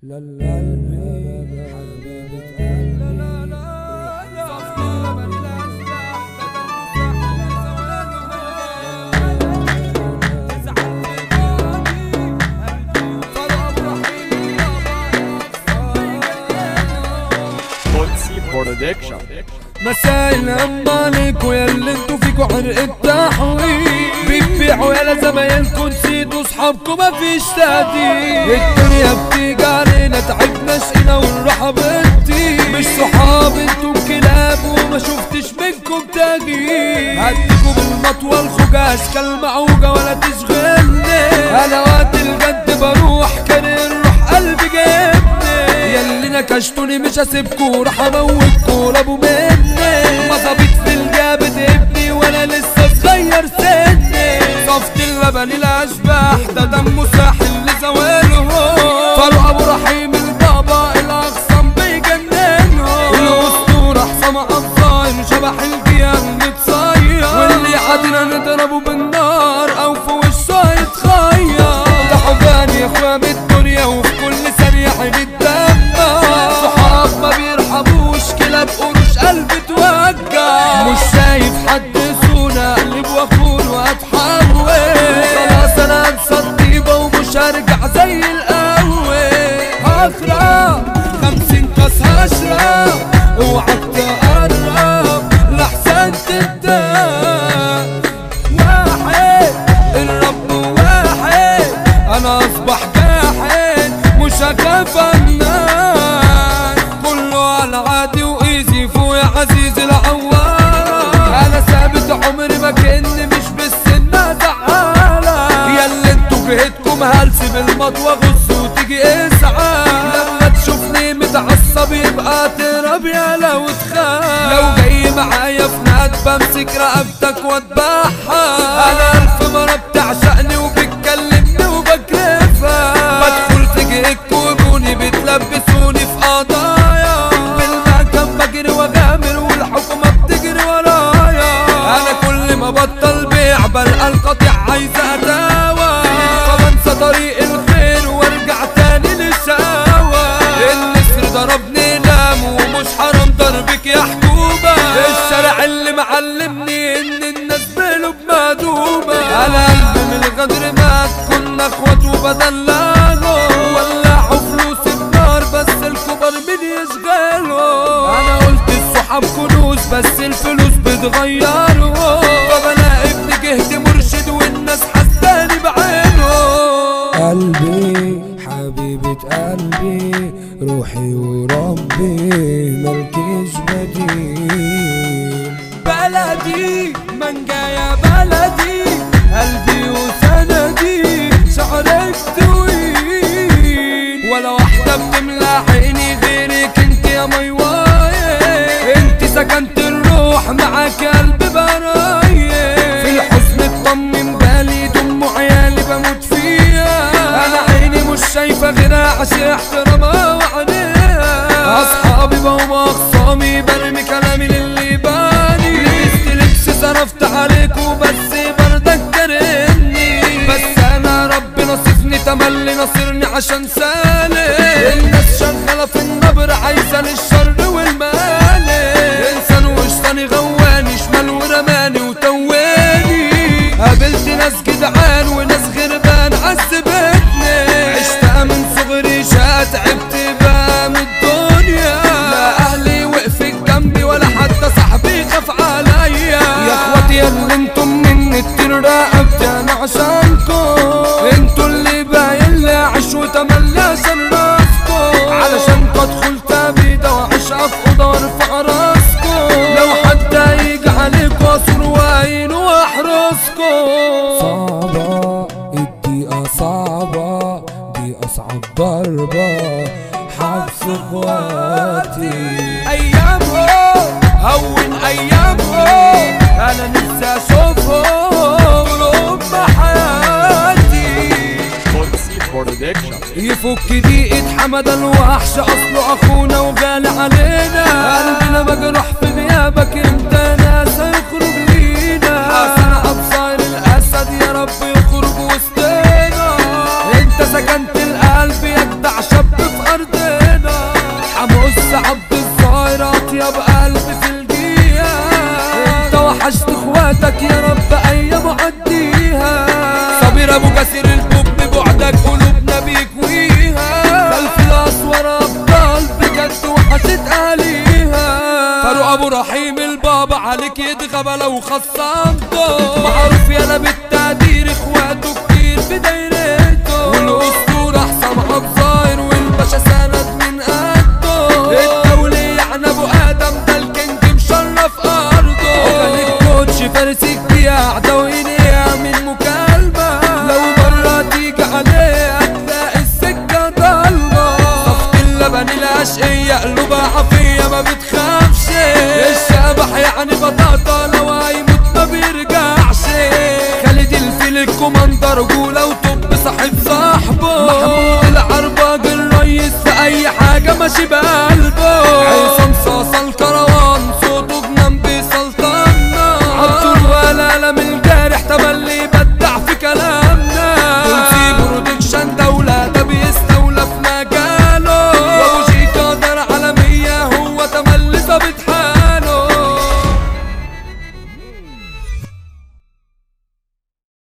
لا لا قلبي حبيبة قلبي بولسي برودكشن مساء الهم عليكم يا اللي انتوا فيكوا عرق التحويل بتبيعوا يا زمايلكم نسيتوا صحابكم مفيش تهديد الدنيا بتيجي علينا تعبنا شقينا والراحة بتطير مش صحاب انتوا كلاب وما شفتش منكم تغيير هديكوا بالمطوى الخجاج كالمعوجة ولا تشغلني انا وقت الجد بروح كان الروح قلبي جابني ياللي نكشتوني مش هسيبكوا راح اموتكوا رابوا مني مظابيط في الجابت ابني وانا لسه صغير سني صفت اللبن الاشباح ده دمه ساحل لزواله فاروق ابو رحيم البابا الاخصم بيجننه الاسطوره حسام الظاهر شبح الجيان متصير واللي عادنا نضربه بالنار او في وشه يتخير ده حبان يا اخويا من الدنيا وفي كل ثانيه عين الدم صحاب ما بيرحموش كلاب قروش قلبي توجع مش شايف حد سونا اقلب واخون واتحول خلاص انا انسى الطيبه ومش هرجع زي الاول هخرب خمسين كاس هشرب اوعك تقرب لحسن تبدا واحد الرب واحد انا اصبح جاحد مش هخاف الناس كله على عادي وايزي فوق يا عزيز العوار انا ثابت عمري ما كاني مش بالسنة زعالة يا اللي انتوا جهدكم هلس بالمطوى غص وتيجي اسعى لما تشوفني متعصب يبقى تراب يا لو تخاف لو جاي معايا في ناد بمسك رقبتك واتبعها انا الف مرة بتعشقني وبتكلمني وبكرفها بدخل في جهك وبوني بتلبسوني في قضايا بالمكان بجري واغامر والحكومة بتجري ورايا انا كل ما بطل بيع بلقى القطيع عايزة اتاوى فبنسى طريق الخير وارجع تاني للشقاوة النسر ضربني نام ومش حرام ضربك يا حكومة الشارع اللي معلمني ان الناس بقلوب مهدومة انا قلبي من الغدر مات كنا اخوات وبدلعه ولعوا فلوس النار بس الكبر مين يشغله انا قلت الصحاب كنوز بس الفلوس بتغيره فبلاقي ابن جهد مرشد والناس حساني بعينه قلبي حبيبة قلبي روحي وربي ملكيش بديل بلدي منجا يا بلدي قلبي وسندي شعرك طويل ولا واحدة بتملى عيني غيرك انت يا ميواي انت سكنت الروح معاك قلبي براية في الحزن اطمن بالي دم عيالي بموت فيها انا عيني مش شايفة غيرها عشان احترامها وعينيها اصحابي بقوا اخصامي برمي كلامي للي باني لبست لبس صرفت عليكوا بس بردك كرهني بس انا ربي نصفني تملي نصرني عشان سالي الناس شغالة في النبر عايزة للشر والمال انسان وشطاني غواني شمال ورماني وتواني قابلت ناس جدعان وناس غربان عذبتني عشت من صغري شقى تعبت بقى من الدنيا لا اهلي وقفت جنبي ولا حتى صاحبي خاف عليا يا اخواتي يا اللي انتم مني كتير رقبتي انا عشانكم انتوا اللي باين لي عيش وتملي عشان راسكم علشان ادخل تبيده واعيش في اوضه وارفع راسكم لو حد هيجي عليكم اصر وعين واحرسكم صعبة الدقيقة صعبة دي أصعب ضربة حبس اخواتي أيامهم هون أيامهم أنا نفسي أشوفهم قلوب حياتي بولسي برودكشن يفك دقيقة حمد الوحش اصله اخونا وغالي علينا قلبنا مجروح في غيابك انت ناس هيخرج لينا حسن ابصار الاسد يا رب يخرج وسطنا انت سكنت القلب يجدع شاب في ارض عبد الظاهر اطيب قلب في الجيها انت وحشت اخواتك يا رب ايام عديها صابر ابو كثير البوب ببعدك قلوبنا بيكويها خلف الاسوار ابطال بجد وحشت اهاليها فاروق ابو رحيم البابا عليك يتغبى لو خصمته معروف يالا بالتقدير اخواته كتير في دايرته والاسطوره حسام عبد الظاهر والباشا سند من قده الدولي عن ابو ادم ده الكينج مشرف ارضه وكان الكوتش فارس الجياع دويني من مكالمه لو مره تيجي عليه هتلاقي السكه ضلمه صفت اللبن الاشقيه قلوبها عافيه ما بتخافش الشبح يعني بطاطا لو هيموت ما بيرجعش خالد الفيل الكوماندر رجوله وطب صاحب صاحبه محمود العرباج الريس في اي حاجه ماشي بقى